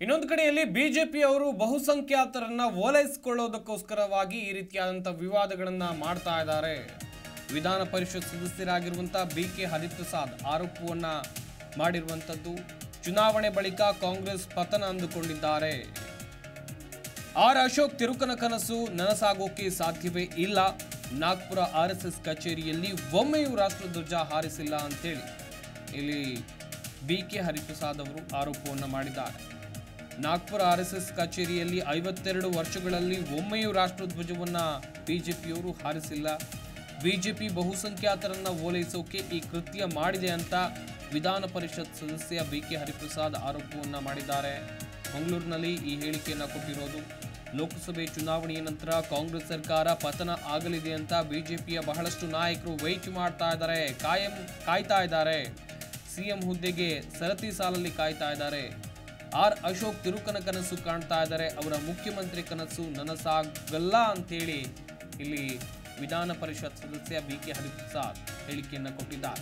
ಇನ್ನೊಂದು ಕಡೆಯಲ್ಲಿ ಬಿಜೆಪಿಯವರು ಬಹುಸಂಖ್ಯಾತರನ್ನ ಓಲೈಸಿಕೊಳ್ಳೋದಕ್ಕೋಸ್ಕರವಾಗಿ ಈ ರೀತಿಯಾದಂಥ ವಿವಾದಗಳನ್ನ ಮಾಡ್ತಾ ಇದ್ದಾರೆ ವಿಧಾನ ಪರಿಷತ್ ಸದಸ್ಯರಾಗಿರುವಂತಹ ಬಿ ಕೆ ಹರಿಪ್ರಸಾದ್ ಆರೋಪವನ್ನ ಮಾಡಿರುವಂಥದ್ದು ಚುನಾವಣೆ ಬಳಿಕ ಕಾಂಗ್ರೆಸ್ ಪತನ ಅಂದುಕೊಂಡಿದ್ದಾರೆ ಆರ್ ಅಶೋಕ್ ತಿರುಕನ ಕನಸು ನನಸಾಗೋಕೆ ಸಾಧ್ಯವೇ ಇಲ್ಲ ನಾಗ್ಪುರ ಆರ್ ಎಸ್ ಎಸ್ ಕಚೇರಿಯಲ್ಲಿ ಒಮ್ಮೆಯೂ ರಾಷ್ಟ್ರಧ್ವಜ ಹಾರಿಸಿಲ್ಲ ಅಂತೇಳಿ ಇಲ್ಲಿ ಬಿ ಕೆ ಹರಿಪ್ರಸಾದ್ ಅವರು ಆರೋಪವನ್ನು ಮಾಡಿದ್ದಾರೆ ನಾಗ್ಪುರ ಆರ್ ಎಸ್ ಎಸ್ ಕಚೇರಿಯಲ್ಲಿ ಐವತ್ತೆರಡು ವರ್ಷಗಳಲ್ಲಿ ಒಮ್ಮೆಯೂ ರಾಷ್ಟ್ರಧ್ವಜವನ್ನ ಬಿಜೆಪಿಯವರು ಹಾರಿಸಿಲ್ಲ ಬಿಜೆಪಿ ಬಹುಸಂಖ್ಯಾತರನ್ನ ಓಲೈಸೋಕೆ ಈ ಕೃತ್ಯ ಮಾಡಿದೆ ಅಂತ ವಿಧಾನ ಪರಿಷತ್ ಸದಸ್ಯ ಬಿ ಕೆ ಹರಿಪ್ರಸಾದ್ ಆರೋಪವನ್ನ ಮಾಡಿದ್ದಾರೆ ಮಂಗಳೂರಿನಲ್ಲಿ ಈ ಹೇಳಿಕೆಯನ್ನ ಕೊಟ್ಟಿರೋದು ಲೋಕಸಭೆ ಚುನಾವಣೆಯ ನಂತರ ಕಾಂಗ್ರೆಸ್ ಸರ್ಕಾರ ಪತನ ಆಗಲಿದೆ ಅಂತ ಬಿಜೆಪಿಯ ಬಹಳಷ್ಟು ನಾಯಕರು ವೆಯ್ಟ್ ಮಾಡ್ತಾ ಇದ್ದಾರೆ ಕಾಯಂ ಕಾಯ್ತಾ ಇದ್ದಾರೆ ಸಿಎಂ ಹುದ್ದೆಗೆ ಸರತಿ ಸಾಲಲ್ಲಿ ಕಾಯ್ತಾ ಇದ್ದಾರೆ ಆರ್ ಅಶೋಕ್ ತಿರುಕನ ಕನಸು ಕಾಣ್ತಾ ಇದ್ದಾರೆ ಅವರ ಮುಖ್ಯಮಂತ್ರಿ ಕನಸು ನನಸಾಗಲ್ಲ ಅಂತೇಳಿ ಇಲ್ಲಿ ವಿಧಾನ ಪರಿಷತ್ ಸದಸ್ಯ ಬಿ ಕೆ ಹರಿಪ್ರಸಾದ್ ಹೇಳಿಕೆಯನ್ನ ಕೊಟ್ಟಿದ್ದಾರೆ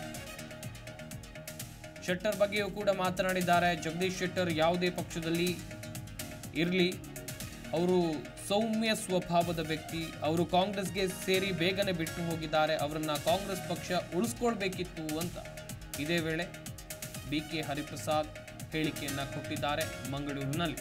ಶೆಟ್ಟರ್ ಬಗ್ಗೆಯೂ ಕೂಡ ಮಾತನಾಡಿದ್ದಾರೆ ಜಗದೀಶ್ ಶೆಟ್ಟರ್ ಯಾವುದೇ ಪಕ್ಷದಲ್ಲಿ ಇರಲಿ ಅವರು ಸೌಮ್ಯ ಸ್ವಭಾವದ ವ್ಯಕ್ತಿ ಅವರು ಕಾಂಗ್ರೆಸ್ಗೆ ಸೇರಿ ಬೇಗನೆ ಬಿಟ್ಟು ಹೋಗಿದ್ದಾರೆ ಅವರನ್ನ ಕಾಂಗ್ರೆಸ್ ಪಕ್ಷ ಉಳಿಸ್ಕೊಳ್ಬೇಕಿತ್ತು ಅಂತ ಇದೇ ವೇಳೆ ಬಿ ಕೆ ಹರಿಪ್ರಸಾದ್ ಹೇಳಿಕೆಯನ್ನ ಕೊಟ್ಟಿದ್ದಾರೆ ಮಂಗಳೂರಿನಲ್ಲಿ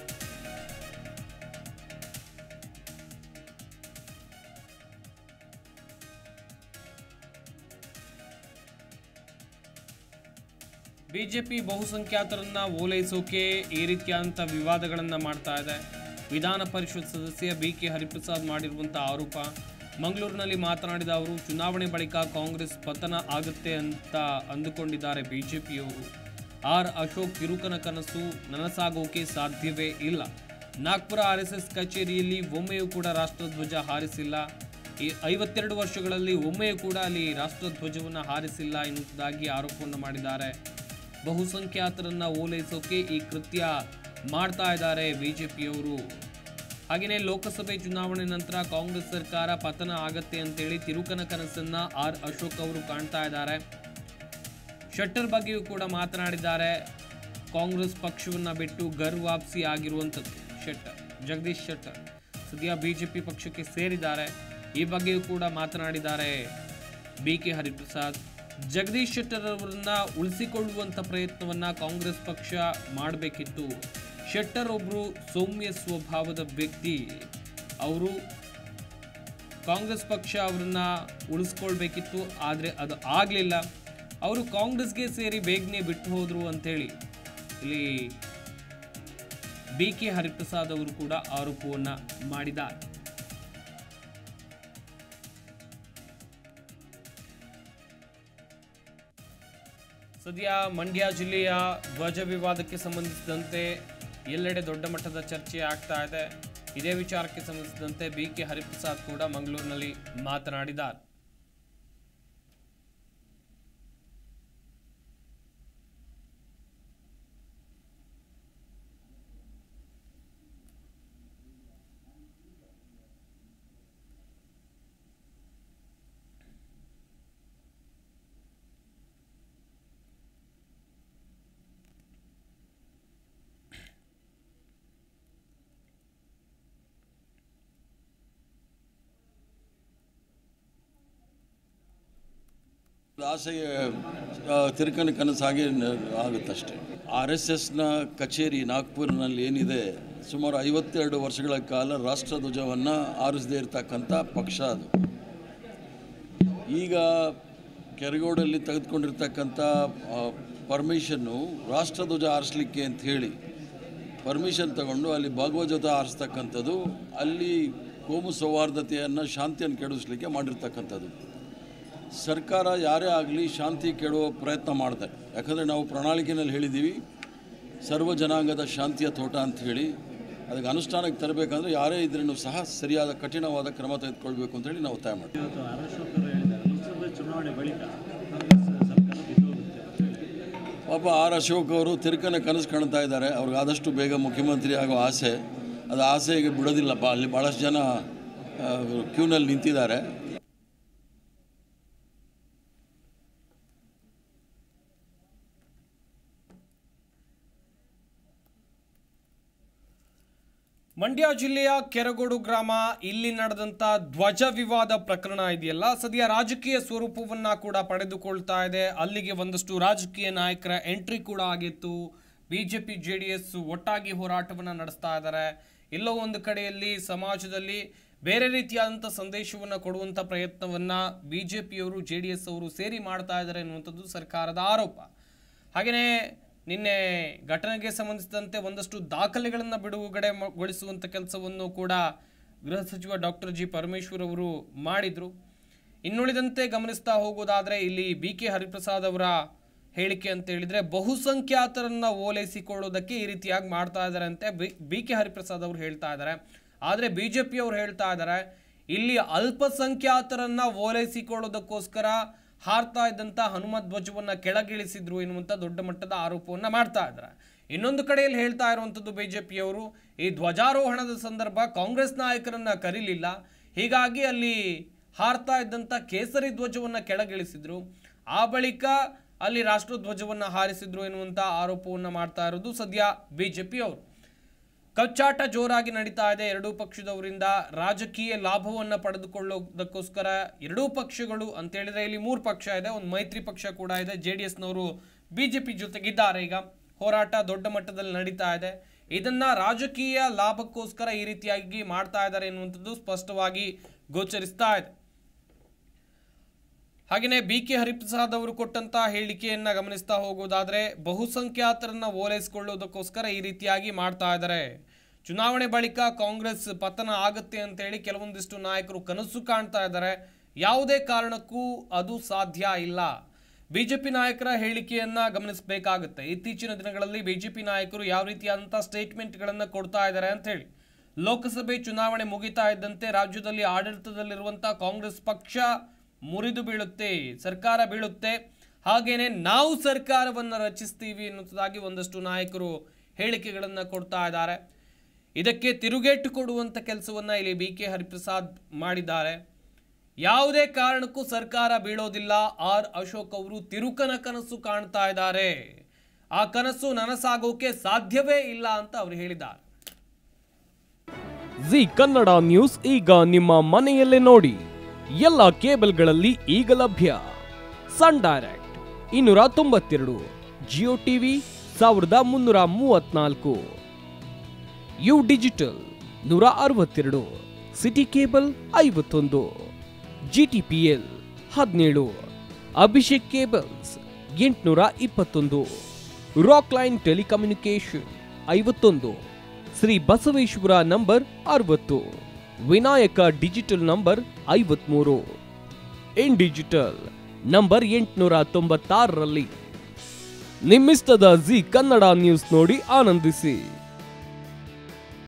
ಬಿಜೆಪಿ ಬಹುಸಂಖ್ಯಾತರನ್ನ ಓಲೈಸೋಕೆ ಈ ರೀತಿಯಾದಂಥ ವಿವಾದಗಳನ್ನ ಮಾಡ್ತಾ ಇದೆ ವಿಧಾನ ಪರಿಷತ್ ಸದಸ್ಯ ಬಿ ಕೆ ಹರಿಪ್ರಸಾದ್ ಮಾಡಿರುವಂತಹ ಆರೋಪ ಮಂಗಳೂರಿನಲ್ಲಿ ಮಾತನಾಡಿದ ಅವರು ಚುನಾವಣೆ ಬಳಿಕ ಕಾಂಗ್ರೆಸ್ ಪತನ ಆಗುತ್ತೆ ಅಂತ ಅಂದುಕೊಂಡಿದ್ದಾರೆ ಬಿಜೆಪಿಯವರು ಆರ್ ಅಶೋಕ್ ತಿರುಕನ ಕನಸು ನನಸಾಗೋಕೆ ಸಾಧ್ಯವೇ ಇಲ್ಲ ನಾಗ್ಪುರ ಆರ್ ಎಸ್ ಎಸ್ ಕಚೇರಿಯಲ್ಲಿ ಒಮ್ಮೆಯೂ ಕೂಡ ರಾಷ್ಟ್ರಧ್ವಜ ಹಾರಿಸಿಲ್ಲ ಈ ಐವತ್ತೆರಡು ವರ್ಷಗಳಲ್ಲಿ ಒಮ್ಮೆಯೂ ಕೂಡ ಅಲ್ಲಿ ರಾಷ್ಟ್ರಧ್ವಜವನ್ನು ಹಾರಿಸಿಲ್ಲ ಎನ್ನುವುದಾಗಿ ಆರೋಪವನ್ನು ಮಾಡಿದ್ದಾರೆ ಬಹುಸಂಖ್ಯಾತರನ್ನ ಓಲೈಸೋಕೆ ಈ ಕೃತ್ಯ ಮಾಡ್ತಾ ಇದ್ದಾರೆ ಬಿಜೆಪಿಯವರು ಹಾಗೆಯೇ ಲೋಕಸಭೆ ಚುನಾವಣೆ ನಂತರ ಕಾಂಗ್ರೆಸ್ ಸರ್ಕಾರ ಪತನ ಆಗತ್ತೆ ಅಂತೇಳಿ ತಿರುಕನ ಕನಸನ್ನ ಆರ್ ಅಶೋಕ್ ಅವರು ಕಾಣ್ತಾ ಇದ್ದಾರೆ ಶೆಟ್ಟರ್ ಬಗ್ಗೆಯೂ ಕೂಡ ಮಾತನಾಡಿದ್ದಾರೆ ಕಾಂಗ್ರೆಸ್ ಪಕ್ಷವನ್ನ ಬಿಟ್ಟು ಗರ್ ವಾಪಸಿ ಆಗಿರುವಂಥದ್ದು ಶೆಟ್ಟರ್ ಜಗದೀಶ್ ಶೆಟ್ಟರ್ ಸದ್ಯ ಬಿಜೆಪಿ ಪಕ್ಷಕ್ಕೆ ಸೇರಿದ್ದಾರೆ ಈ ಬಗ್ಗೆಯೂ ಕೂಡ ಮಾತನಾಡಿದ್ದಾರೆ ಬಿ ಕೆ ಹರಿಪ್ರಸಾದ್ ಜಗದೀಶ್ ಶೆಟ್ಟರ್ ಅವರನ್ನ ಉಳಿಸಿಕೊಳ್ಳುವಂಥ ಪ್ರಯತ್ನವನ್ನ ಕಾಂಗ್ರೆಸ್ ಪಕ್ಷ ಮಾಡಬೇಕಿತ್ತು ಶೆಟ್ಟರ್ ಒಬ್ಬರು ಸೌಮ್ಯ ಸ್ವಭಾವದ ವ್ಯಕ್ತಿ ಅವರು ಕಾಂಗ್ರೆಸ್ ಪಕ್ಷ ಅವರನ್ನ ಉಳಿಸ್ಕೊಳ್ಬೇಕಿತ್ತು ಆದರೆ ಅದು ಆಗಲಿಲ್ಲ ಅವರು ಕಾಂಗ್ರೆಸ್ಗೆ ಸೇರಿ ಬೇಗನೆ ಬಿಟ್ಟು ಹೋದ್ರು ಅಂತೇಳಿ ಇಲ್ಲಿ ಬಿ ಕೆ ಹರಿಪ್ರಸಾದ್ ಅವರು ಕೂಡ ಆರೋಪವನ್ನ ಮಾಡಿದ್ದಾರೆ ಸದ್ಯ ಮಂಡ್ಯ ಜಿಲ್ಲೆಯ ಧ್ವಜ ವಿವಾದಕ್ಕೆ ಸಂಬಂಧಿಸಿದಂತೆ ಎಲ್ಲೆಡೆ ದೊಡ್ಡ ಮಟ್ಟದ ಚರ್ಚೆ ಆಗ್ತಾ ಇದೆ ಇದೇ ವಿಚಾರಕ್ಕೆ ಸಂಬಂಧಿಸಿದಂತೆ ಬಿ ಕೆ ಹರಿಪ್ರಸಾದ್ ಕೂಡ ಮಂಗಳೂರಿನಲ್ಲಿ ಮಾತನಾಡಿದ್ದಾರೆ ಆಸೆಗೆ ಆ, ತಿರುಕನ ಕನಸಾಗಿ ನ- ಆಗುತ್ತಷ್ಟೆ ಆರ್ ಎಸ್ ಎಸ್ನ ಕಚೇರಿ ನಾಗ್ಪುರ್ನಲ್ಲಿ ಏನಿದೆ ಸುಮಾರು ಐವತ್ತೆರಡು ವರ್ಷಗಳ ಕಾಲ ರಾಷ್ಟ್ರಧ್ವಜವನ್ನು ಆರಿಸದೇ ಇರತಕ್ಕಂಥ ಪಕ್ಷ ಅದು ಈಗ ಕೆರಗೋಡಲ್ಲಿ ತೆಗೆದುಕೊಂಡಿರ್ತಕ್ಕಂಥ ಪರ್ಮಿಷನ್ನು ರಾಷ್ಟ್ರಧ್ವಜ ಆರಿಸ್ಲಿಕ್ಕೆ ಅಂತ ಹೇಳಿ ಪರ್ಮಿಷನ್ ತಗೊಂಡು ಅಲ್ಲಿ ಭಾಗವಧ್ವಜ ಆರಿಸ್ತಕ್ಕಂಥದ್ದು ಅಲ್ಲಿ ಕೋಮು ಸೌಹಾರ್ದತೆಯನ್ನು ಶಾಂತಿಯನ್ನು ಕೆಡಿಸ್ಲಿಕ್ಕೆ ಮಾಡಿರ್ತಕ್ಕಂಥದ್ದು ಸರ್ಕಾರ ಯಾರೇ ಆಗಲಿ ಶಾಂತಿ ಕೆಡುವ ಪ್ರಯತ್ನ ಮಾಡ್ತಾರೆ ಯಾಕಂದರೆ ನಾವು ಪ್ರಣಾಳಿಕೆಯಲ್ಲಿ ಹೇಳಿದ್ದೀವಿ ಸರ್ವ ಜನಾಂಗದ ಶಾಂತಿಯ ತೋಟ ಅಂತ ಹೇಳಿ ಅದಕ್ಕೆ ಅನುಷ್ಠಾನಕ್ಕೆ ತರಬೇಕಂದ್ರೆ ಯಾರೇ ಇದ್ರೂ ಸಹ ಸರಿಯಾದ ಕಠಿಣವಾದ ಕ್ರಮ ತೆಗೆದುಕೊಳ್ಬೇಕು ಅಂತ ಹೇಳಿ ನಾವು ಒತ್ತಾಯ ಮಾಡ್ತೀವಿ ಇವತ್ತು ಆರ್ ಅಶೋಕ್ ಅವರು ಹೇಳಿದ್ದಾರೆ ಲೋಕಸಭೆ ಚುನಾವಣೆ ಬಳಿಕ ಕಾಂಗ್ರೆಸ್ ಸರ್ಕಾರ ಬಿದ್ದೋಗುತ್ತೆ ಪಾಪ ಆರ್ ಅಶೋಕ್ ಅವರು ತಿರುಕನ ಕನಸು ಕಾಣ್ತಾ ಇದ್ದಾರೆ ಅವ್ರಿಗೆ ಆದಷ್ಟು ಬೇಗ ಮುಖ್ಯಮಂತ್ರಿ ಆಗೋ ಆಸೆ ಅದು ಆಸೆಗೆ ಬಿಡೋದಿಲ್ಲಪ್ಪ ಅಲ್ಲಿ ಭಾಳಷ್ಟು ಜನ ಕ್ಯೂನಲ್ಲಿ ನಿಂತಿದ್ದಾರೆ ಮಂಡ್ಯ ಜಿಲ್ಲೆಯ ಕೆರಗೋಡು ಗ್ರಾಮ ಇಲ್ಲಿ ನಡೆದಂತ ಧ್ವಜ ವಿವಾದ ಪ್ರಕರಣ ಇದೆಯಲ್ಲ ಸದ್ಯ ರಾಜಕೀಯ ಸ್ವರೂಪವನ್ನ ಕೂಡ ಪಡೆದುಕೊಳ್ತಾ ಇದೆ ಅಲ್ಲಿಗೆ ಒಂದಷ್ಟು ರಾಜಕೀಯ ನಾಯಕರ ಎಂಟ್ರಿ ಕೂಡ ಆಗಿತ್ತು ಬಿಜೆಪಿ ಜೆ ಡಿ ಎಸ್ ಒಟ್ಟಾಗಿ ಹೋರಾಟವನ್ನ ನಡೆಸ್ತಾ ಇದ್ದಾರೆ ಎಲ್ಲೋ ಒಂದು ಕಡೆಯಲ್ಲಿ ಸಮಾಜದಲ್ಲಿ ಬೇರೆ ರೀತಿಯಾದಂಥ ಸಂದೇಶವನ್ನ ಕೊಡುವಂತ ಪ್ರಯತ್ನವನ್ನ ಬಿಜೆಪಿಯವರು ಜೆ ಡಿ ಎಸ್ ಅವರು ಸೇರಿ ಮಾಡ್ತಾ ಇದ್ದಾರೆ ಎನ್ನುವಂಥದ್ದು ಸರ್ಕಾರದ ಆರೋಪ ಹಾಗೆಯೇ ನಿನ್ನೆ ಘಟನೆಗೆ ಸಂಬಂಧಿಸಿದಂತೆ ಒಂದಷ್ಟು ದಾಖಲೆಗಳನ್ನು ಬಿಡುಗಡೆ ಮ- ಗೊಳಿಸುವಂಥ ಕೆಲಸವನ್ನು ಕೂಡ ಗೃಹ ಸಚಿವ ಡಾಕ್ಟರ್ ಜಿ ಪರಮೇಶ್ವರ್ ಅವರು ಮಾಡಿದರು ಇನ್ನುಳಿದಂತೆ ಗಮನಿಸ್ತಾ ಹೋಗೋದಾದರೆ ಇಲ್ಲಿ ಬಿ ಕೆ ಹರಿಪ್ರಸಾದ್ ಅವರ ಹೇಳಿಕೆ ಅಂತ ಹೇಳಿದರೆ ಬಹುಸಂಖ್ಯಾತರನ್ನ ಓಲೈಸಿಕೊಳ್ಳೋದಕ್ಕೆ ಈ ರೀತಿಯಾಗಿ ಮಾಡ್ತಾ ಇದ್ದಾರೆ ಅಂತೆ ಬಿ ಕೆ ಹರಿಪ್ರಸಾದ್ ಅವರು ಹೇಳ್ತಾ ಇದ್ದಾರೆ ಆದರೆ ಬಿ ಜೆ ಪಿಯವರು ಹೇಳ್ತಾ ಇದ್ದಾರೆ ಇಲ್ಲಿ ಅಲ್ಪಸಂಖ್ಯಾತರನ್ನ ಓಲೈಸಿಕೊಳ್ಳೋದಕ್ಕೋಸ್ಕರ ಹಾರ್ತಾ ಇದ್ದಂಥ ಹನುಮತ್ ಧ್ವಜವನ್ನ ಕೆಳಗಿಳಿಸಿದ್ರು ಎನ್ನುವಂಥ ದೊಡ್ಡ ಮಟ್ಟದ ಆರೋಪವನ್ನ ಮಾಡ್ತಾ ಇದ್ದಾರೆ ಇನ್ನೊಂದು ಕಡೆಯಲ್ಲಿ ಹೇಳ್ತಾ ಇರುವಂಥದ್ದು ಬಿಜೆಪಿಯವರು ಈ ಧ್ವಜಾರೋಹಣದ ಸಂದರ್ಭ ಕಾಂಗ್ರೆಸ್ ನಾಯಕರನ್ನ ಕರೀಲಿಲ್ಲ ಹೀಗಾಗಿ ಅಲ್ಲಿ ಹಾರ್ತಾ ಇದ್ದಂಥ ಕೇಸರಿ ಧ್ವಜವನ್ನ ಕೆಳಗಿಳಿಸಿದ್ರು ಆ ಬಳಿಕ ಅಲ್ಲಿ ರಾಷ್ಟ್ರಧ್ವಜವನ್ನ ಹಾರಿಸಿದ್ರು ಎನ್ನುವಂಥ ಆರೋಪವನ್ನ ಮಾಡ್ತಾ ಇರೋದು ಸದ್ಯ ಬಿಜೆಪಿಯವರು ಕಚ್ಚಾಟ ಜೋರಾಗಿ ನಡೀತಾ ಇದೆ ಎರಡೂ ಪಕ್ಷದವರಿಂದ ರಾಜಕೀಯ ಲಾಭವನ್ನು ಪಡೆದುಕೊಳ್ಳೋದಕ್ಕೋಸ್ಕರ ಎರಡೂ ಪಕ್ಷಗಳು ಅಂತ ಹೇಳಿದ್ರೆ ಇಲ್ಲಿ ಮೂರು ಪಕ್ಷ ಇದೆ ಒಂದು ಮೈತ್ರಿ ಪಕ್ಷ ಕೂಡ ಇದೆ ಜೆ ಡಿ ಎಸ್ನವರು ಬಿಜೆಪಿ ಜೊತೆಗಿದ್ದಾರೆ ಈಗ ಹೋರಾಟ ದೊಡ್ಡ ಮಟ್ಟದಲ್ಲಿ ನಡೀತಾ ಇದೆ ಇದನ್ನ ರಾಜಕೀಯ ಲಾಭಕ್ಕೋಸ್ಕರ ಈ ರೀತಿಯಾಗಿ ಮಾಡ್ತಾ ಇದ್ದಾರೆ ಎನ್ನುವಂಥದ್ದು ಸ್ಪಷ್ಟವಾಗಿ ಗೋಚರಿಸ್ತಾ ಇದೆ ಹಾಗೆಯೇ ಬಿ ಕೆ ಹರಿಪ್ರಸಾದ್ ಅವರು ಕೊಟ್ಟಂತ ಹೇಳಿಕೆಯನ್ನ ಗಮನಿಸ್ತಾ ಹೋಗೋದಾದ್ರೆ ಬಹುಸಂಖ್ಯಾತರನ್ನ ಓಲೈಸಿಕೊಳ್ಳುವುದಕ್ಕೋಸ್ಕರ ಈ ರೀತಿಯಾಗಿ ಮಾಡ್ತಾ ಇದ್ದಾರೆ ಚುನಾವಣೆ ಬಳಿಕ ಕಾಂಗ್ರೆಸ್ ಪತನ ಆಗುತ್ತೆ ಅಂತೇಳಿ ಕೆಲವೊಂದಿಷ್ಟು ನಾಯಕರು ಕನಸು ಕಾಣ್ತಾ ಇದ್ದಾರೆ ಯಾವುದೇ ಕಾರಣಕ್ಕೂ ಅದು ಸಾಧ್ಯ ಇಲ್ಲ ಬಿಜೆಪಿ ನಾಯಕರ ಹೇಳಿಕೆಯನ್ನ ಗಮನಿಸಬೇಕಾಗುತ್ತೆ ಇತ್ತೀಚಿನ ದಿನಗಳಲ್ಲಿ ಬಿಜೆಪಿ ನಾಯಕರು ಯಾವ ರೀತಿಯಾದಂತಹ ಸ್ಟೇಟ್ಮೆಂಟ್ಗಳನ್ನು ಕೊಡ್ತಾ ಇದ್ದಾರೆ ಅಂತ ಹೇಳಿ ಲೋಕಸಭೆ ಚುನಾವಣೆ ಮುಗಿತಾ ಇದ್ದಂತೆ ರಾಜ್ಯದಲ್ಲಿ ಆಡಳಿತದಲ್ಲಿರುವಂತಹ ಕಾಂಗ್ರೆಸ್ ಪಕ್ಷ ಮುರಿದು ಬೀಳುತ್ತೆ ಸರ್ಕಾರ ಬೀಳುತ್ತೆ ಹಾಗೇನೆ ನಾವು ಸರ್ಕಾರವನ್ನು ರಚಿಸ್ತೀವಿ ಎನ್ನುವುದಾಗಿ ಒಂದಷ್ಟು ನಾಯಕರು ಹೇಳಿಕೆಗಳನ್ನು ಕೊಡ್ತಾ ಇದ್ದಾರೆ ಇದಕ್ಕೆ ತಿರುಗೇಟು ಕೊಡುವಂತ ಕೆಲಸವನ್ನ ಇಲ್ಲಿ ಬಿ ಕೆ ಹರಿಪ್ರಸಾದ್ ಮಾಡಿದ್ದಾರೆ ಯಾವುದೇ ಕಾರಣಕ್ಕೂ ಸರ್ಕಾರ ಬೀಳೋದಿಲ್ಲ ಆರ್ ಅಶೋಕ್ ಅವರು ತಿರುಕನ ಕನಸು ಕಾಣ್ತಾ ಇದ್ದಾರೆ ಆ ಕನಸು ನನಸಾಗೋಕೆ ಸಾಧ್ಯವೇ ಇಲ್ಲ ಅಂತ ಅವರು ಹೇಳಿದ್ದಾರೆ ಜಿ ಕನ್ನಡ ನ್ಯೂಸ್ ಈಗ ನಿಮ್ಮ ಮನೆಯಲ್ಲೇ ನೋಡಿ ಎಲ್ಲ ಕೇಬಲ್ಗಳಲ್ಲಿ ಈಗ ಲಭ್ಯ ಸನ್ ಡೈರೆಕ್ಟ್ ಇನ್ನೂರ ತೊಂಬತ್ತೆರಡು ಜಿಯೋ ಟಿವಿ ಸಾವಿರದ ಮುನ್ನೂರ ಮೂವತ್ನಾಲ್ಕು ಯು ಡಿಜಿಟಲ್ ನೂರ ಅರವತ್ತೆರಡು ಸಿಟಿ ಕೇಬಲ್ ಐವತ್ತೊಂದು ಜಿ ಟಿ ಪಿ ಎಲ್ ಹದಿನೇಳು ಅಭಿಷೇಕ್ ಕೇಬಲ್ಸ್ ಎಂಟುನೂರ ಇಪ್ಪತ್ತೊಂದು ರಾಕ್ ಲೈನ್ ಟೆಲಿಕಮ್ಯುನಿಕೇಶನ್ ಐವತ್ತೊಂದು ಶ್ರೀ ಬಸವೇಶ್ವರ ನಂಬರ್ ಅರವತ್ತು ವಿನಾಯಕ ಡಿಜಿಟಲ್ ನಂಬರ್ ಐವತ್ಮೂರು ಇನ್ ಡಿಜಿಟಲ್ ನಂಬರ್ ಎಂಟುನೂರ ತೊಂಬತ್ತಾರರಲ್ಲಿ ನಿಮ್ಮಿಸ್ತದ ಜಿ ಕನ್ನಡ ನ್ಯೂಸ್ ನೋಡಿ ಆನಂದಿಸಿ